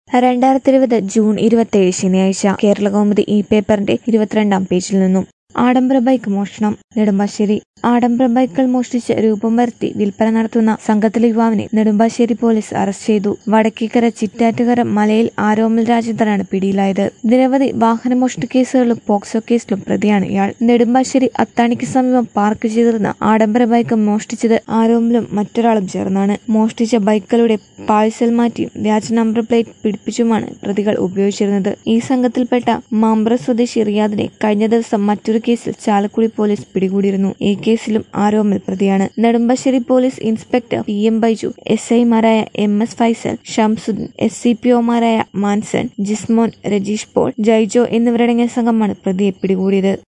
രണ്ടായിരത്തി ഇരുപത് ജൂൺ ഇരുപത്തിയേഴ് ശനിയാഴ്ച കേരളകൗമുദി ഈ പേപ്പറിന്റെ ഇരുപത്തിരണ്ടാം പേജിൽ നിന്നും ആഡംബര ബൈക്ക് മോഷണം നെടുമ്പാശ്ശേരി ആഡംബര ബൈക്കുകൾ മോഷ്ടിച്ച് രൂപം വരുത്തി വിൽപ്പന നടത്തുന്ന സംഘത്തിലെ യുവാവിനെ നെടുമ്പാശ്ശേരി പോലീസ് അറസ്റ്റ് ചെയ്തു വടക്കേക്കര ചിറ്റാറ്റുകര മലയിൽ ആരോമൽ രാജേന്ദ്രനാണ് പിടിയിലായത് നിരവധി വാഹനമോഷണ കേസുകളിലും പോക്സോ കേസിലും പ്രതിയാണ് ഇയാൾ നെടുമ്പാശ്ശേരി അത്താണിക്ക് സമീപം പാർക്ക് ചെയ്തിരുന്ന ആഡംബര ബൈക്ക് മോഷ്ടിച്ചത് ആരോമലും മറ്റൊരാളും ചേർന്നാണ് മോഷ്ടിച്ച ബൈക്കുകളുടെ പാഴ്സൽ മാറ്റിയും വ്യാജ നമ്പർ പ്ലേറ്റ് പിടിപ്പിച്ചുമാണ് പ്രതികൾ ഉപയോഗിച്ചിരുന്നത് ഈ സംഘത്തിൽപ്പെട്ട മാമ്പ്ര സ്വദേശി റിയാദിനെ കഴിഞ്ഞ ദിവസം മറ്റൊരു കേസിൽ ചാലക്കുടി പോലീസ് പിടികൂടിയിരുന്നു ഈ കേസിലും ആരോമൽ പ്രതിയാണ് Nedumbassery police inspector P M Baiju S ഐമാരായ M S Faisal Shamsuddin S C P ഒമാരായ മാൻസൺ ജിസ്മോൻ രജീഷ് പോൾ ജൈജോ എന്നിവരടങ്ങിയ സംഘമാണ് പ്രതിയെ പിടികൂടിയത്